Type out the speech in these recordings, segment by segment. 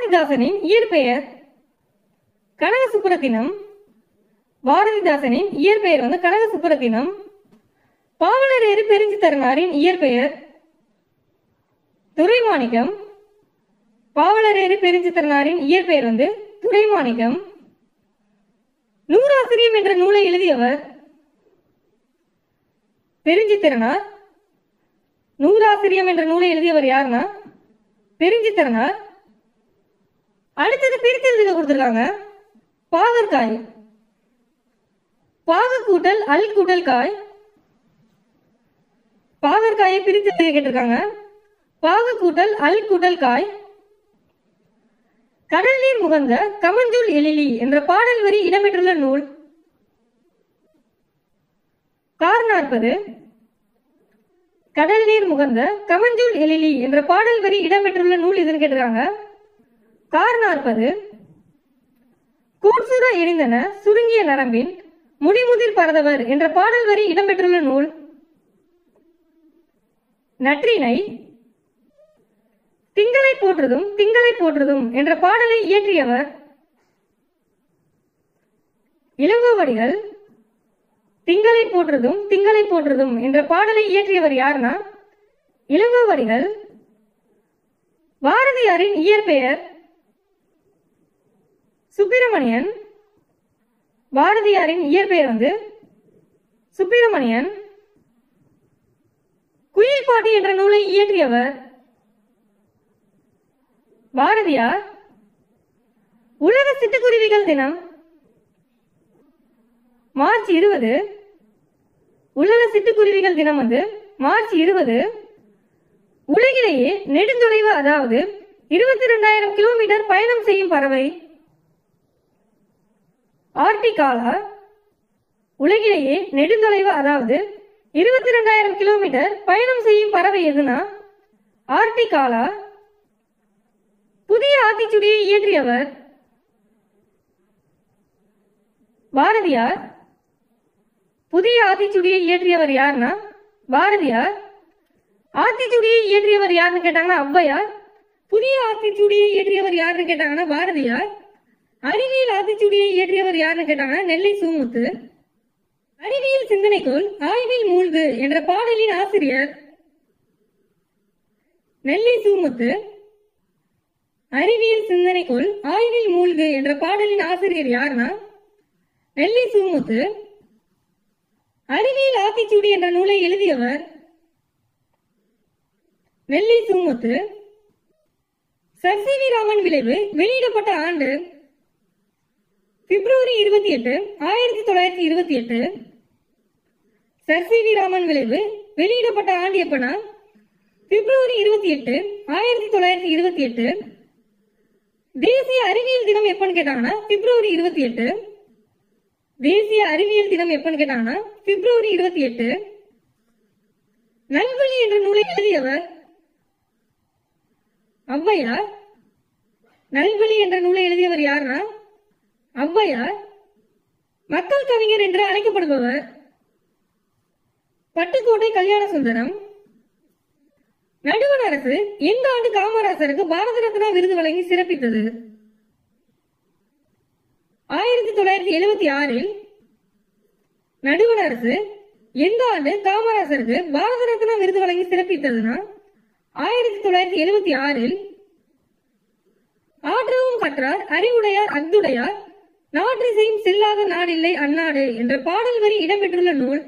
பாரதிதாசனின் இயற்பெயர் கனக சுப்புரத்தினம் பாரதிதாசனின் இயற்பெயர் வந்து கனக சுப்புரத்தினம் பாவலரேறு பெருஞ்சி தரனாரின் இயற்பெயர் துரைமாணிக்கம் பாவலரேறு பெருஞ்சி தரனாரின் இயற்பெயர் வந்து துரைமாணிக்கம் நூறாசிரியம் என்ற நூலை எழுதியவர் பெருஞ்சித்திரனார் நூறாசிரியம் என்ற நூலை எழுதியவர் யாருன்னா பெருஞ்சித்திரனார் அடுத்தது பிரித்து எழுதுக கொடுத்துருக்காங்க பாகற்காய் பாக கூட்டல் அல் கூட்டல் காய் பாகற்காயை பிரித்து எழுத கேட்டிருக்காங்க பாக கூட்டல் அல் கூட்டல் காய் கடல் நீர் முகந்த கமஞ்சூல் எழிலி என்ற பாடல் வரி இடம்பெற்றுள்ள நூல் கார் நாற்பது கடல் நீர் முகந்த கமஞ்சூல் எழிலி என்ற பாடல் வரி இடம்பெற்றுள்ள நூல் இதுன்னு கேட்டிருக்காங்க கார் நாற்பது கூட்சுர எரிந்தன சுருங்கிய நரம்பின் முடிமுதிர் பரதவர் என்ற பாடல் வரி இடம்பெற்றுள்ள நூல் நற்றினை திங்களை போற்றுதும் திங்களை போற்றுதும் என்ற பாடலை இயற்றியவர் இளங்கோவடிகள் திங்களை போற்றுதும் திங்களை போற்றுதும் என்ற பாடலை இயற்றியவர் யாருன்னா இளங்கோவடிகள் பாரதியாரின் இயற்பெயர் சுப்பிரமணியன் பாரதியாரின் இயற்பெயர் வந்து சுப்பிரமணியன் குயில் பாட்டு என்ற நூலை இயற்றியவர் பாரதியார் உலக சிட்டுக்குருவிகள் தினம் மார்ச் இருபது உலக சிட்டுக்குருவிகள் தினம் வந்து மார்ச் இருபது உலகிலேயே நெடுந்தொலைவு அதாவது இருபத்தி ரெண்டாயிரம் கிலோமீட்டர் பயணம் செய்யும் பறவை ஆர்டிகாலா உலகிலேயே நெடுந்தொலைவு அதாவது இருபத்தி ரெண்டாயிரம் கிலோமீட்டர் பயணம் செய்யும் பறவை எதுனா ஆர்டிகாலா புதிய ஆத்திச்சுடியை இயற்றியவர் பாரதியார் புதிய ஆத்திச்சுடியை இயற்றியவர் யாருன்னா பாரதியார் ஆத்திச்சுடியை இயற்றியவர் யாருன்னு கேட்டாங்கன்னா ஔவையார் புதிய ஆத்திச்சுடியை இயற்றியவர் யாருன்னு கேட்டாங்கன்னா பாரதியார் அறிவியல் ஆத்திச்சுடியை இயற்றியவர் யாருன்னு கேட்டாங்கன்னா நெல்லை சூமுத்து அறிவியல் சிந்தனைக்குள் ஆய்வில் மூழ்கு என்ற பாடலின் ஆசிரியர் நெல்லை சூமுத்து அறிவியல் சிந்தனைக்குள் ஆய்வில் மூழ்கு என்ற பாடலின் ஆசிரியர் யாருன்னா நெல்லை சூமுத்து அறிவியல் ஆத்திச்சூடி என்ற நூலை எழுதியவர் நெல்லை சூமுத்து சர் சி வி ராமன் விளைவு வெளியிடப்பட்ட ஆண்டு பிப்ரவரி இருபத்தி எட்டு ஆயிரத்தி தொள்ளாயிரத்தி இருபத்தி எட்டு சர் சி வி ராமன் விளைவு வெளியிடப்பட்ட ஆண்டு எப்பனா பிப்ரவரி இருபத்தி எட்டு ஆயிரத்தி தொள்ளாயிரத்தி இருபத்தி எட்டு தேசிய அறிவியல் தினம் எப்பன்னு கேட்டாங்கன்னா பிப்ரவரி இருபத்தி எட்டு தேசிய அறிவியல் தினம் எப்பன்னு கேட்டாங்கன்னா பிப்ரவரி இருபத்தி எட்டு நல்வழி என்ற நூலை எழுதியவர் ஔவையார் நல்வழி என்ற நூலை எழுதியவர் யாருன்னா ஔவையார் மக்கள் கவிஞர் என்று அழைக்கப்படுபவர் பட்டுக்கோட்டை கல்யாண சுந்தரம் நடுவண் அரசு எந்த ஆண்டு காமராசருக்கு பாரத ரத்னா விருது வழங்கி சிறப்பித்தது ஆயிரத்தி தொள்ளாயிரத்தி எழுபத்தி ஆறில் நடுவண் அரசு எந்த ஆண்டு காமராசருக்கு பாரத ரத்னா விருது வழங்கி சிறப்பித்ததுன்னா ஆயிரத்தி தொள்ளாயிரத்தி எழுபத்தி ஆறில் ஆற்றவும் கற்றார் அறிவுடையார் அக்துடையார் நாற்றிசையும் செல்லாத நாடில்லை அந்நாடு என்ற பாடல் வரி இடம்பெற்றுள்ள நூல்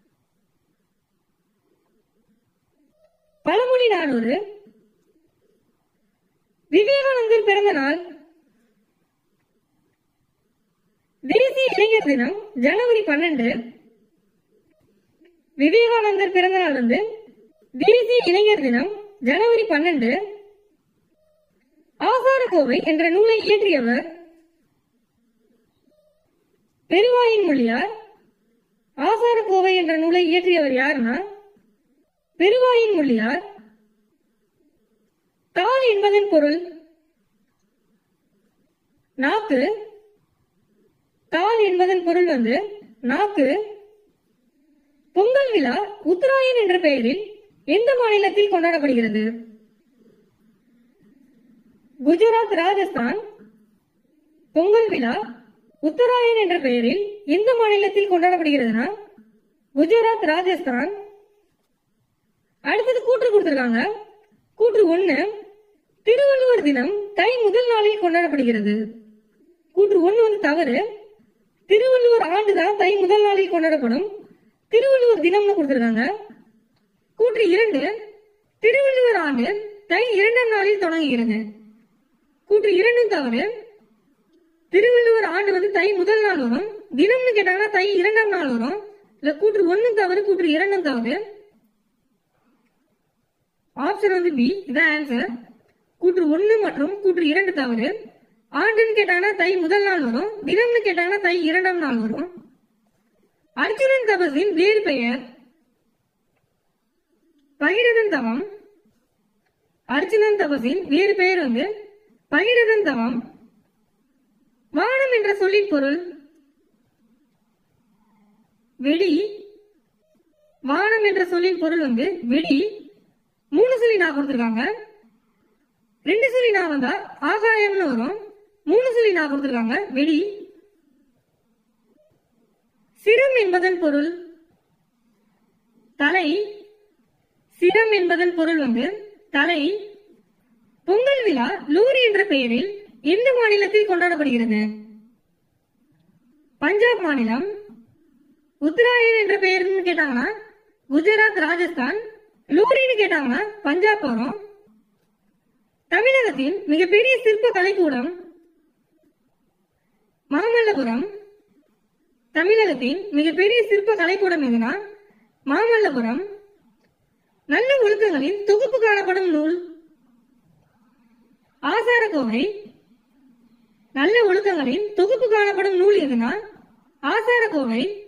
பழமொழி நானூறு விவேகானந்தர் பிறந்த நாள் தேசிய இளைஞர் தினம் ஜனவரி பன்னெண்டு விவேகானந்தர் பிறந்த நாள் வந்து தேசிய இளைஞர் தினம் ஜனவரி பன்னெண்டு ஆசாரக்கோவை என்ற நூலை இயற்றியவர் பெருவாயின் மொழியார் ஆசாரக்கோவை என்ற நூலை இயற்றியவர் யாருன்னா பெருவாயின் மொழியார் தாள் என்பதன் பொருள் நாக்கு தாள் என்பதன் பொருள் வந்து நாக்கு பொங்கல் விழா உத்தராயன் என்ற பெயரில் எந்த மாநிலத்தில் கொண்டாடப்படுகிறது குஜராத் ராஜஸ்தான் பொங்கல் விழா உத்தராயன் என்ற பெயரில் எந்த மாநிலத்தில் கொண்டாடப்படுகிறதுனா குஜராத் ராஜஸ்தான் அடுத்தது கூற்று கொடுத்திருக்காங்க கூற்று ஒண்ணு திருவள்ளுவர் தினம் தை முதல் நாளில் கொண்டாடப்படுகிறது கூற்று ஒண்ணு வந்து தவறு திருவள்ளுவர் ஆண்டு தான் தை முதல் நாளில் கொண்டாடப்படும் திருவள்ளுவர் தினம்னு கொடுத்திருக்காங்க கூற்று இரண்டு திருவள்ளுவர் ஆண்டு தை இரண்டாம் நாளில் தொடங்குகிறது கூற்று இரண்டும் தவறு திருவள்ளுவர் ஆண்டு வந்து தை முதல் நாள் வரும் தினம்னு கேட்டாங்கன்னா தை இரண்டாம் நாள் வரும் இல்ல கூற்று ஒண்ணும் தவறு கூற்று இரண்டும் தவறு ஆப்ஷன் வந்து பி இதான் ஆன்சர் கூற்று ஒண்ணு மற்றும் கூற்று இரண்டு தவறு ஆண்டுன்னு கேட்டாங்கன்னா தை முதல் நாள் வரும் தினம்னு கேட்டாங்கன்னா தை இரண்டாம் நாள் வரும் அர்ஜுனன் தபசின் வேறு பெயர் பகிரதன் தவம் அர்ஜுனன் தபசின் வேறு பெயர் வந்து பகிரதன் தவம் வானம் என்ற சொல்லின் பொருள் வெடி வானம் என்ற சொல்லின் பொருள் வந்து வெடி மூணு சொல்லி நான் கொடுத்துருக்காங்க ரெண்டு சொல்லி நான் வந்தா ஆகாயம்னு வரும் மூணு சொல்லி நான் கொடுத்துருக்காங்க வெடி சிரம் என்பதன் பொருள் தலை சிரம் என்பதன் பொருள் வந்து தலை பொங்கல் விழா லூரி என்ற பெயரில் எந்த மாநிலத்தில் கொண்டாடப்படுகிறது பஞ்சாப் மாநிலம் உத்தராயன் என்ற பெயர்னு கேட்டாங்கன்னா குஜராத் ராஜஸ்தான் லூரின்னு கேட்டாங்கன்னா பஞ்சாப் வரும் தமிழகத்தின் மிகப்பெரிய சிற்ப கலைக்கூடம் மாமல்லபுரம் தமிழகத்தின் மிகப்பெரிய சிற்ப கலைக்கூடம் எதுனா மாமல்லபுரம் நல்ல ஒழுக்கங்களின் தொகுப்பு காணப்படும் நூல் ஆசாரக்கோவை நல்ல ஒழுக்கங்களின் தொகுப்பு காணப்படும் நூல் எதுனா ஆசாரக்கோவை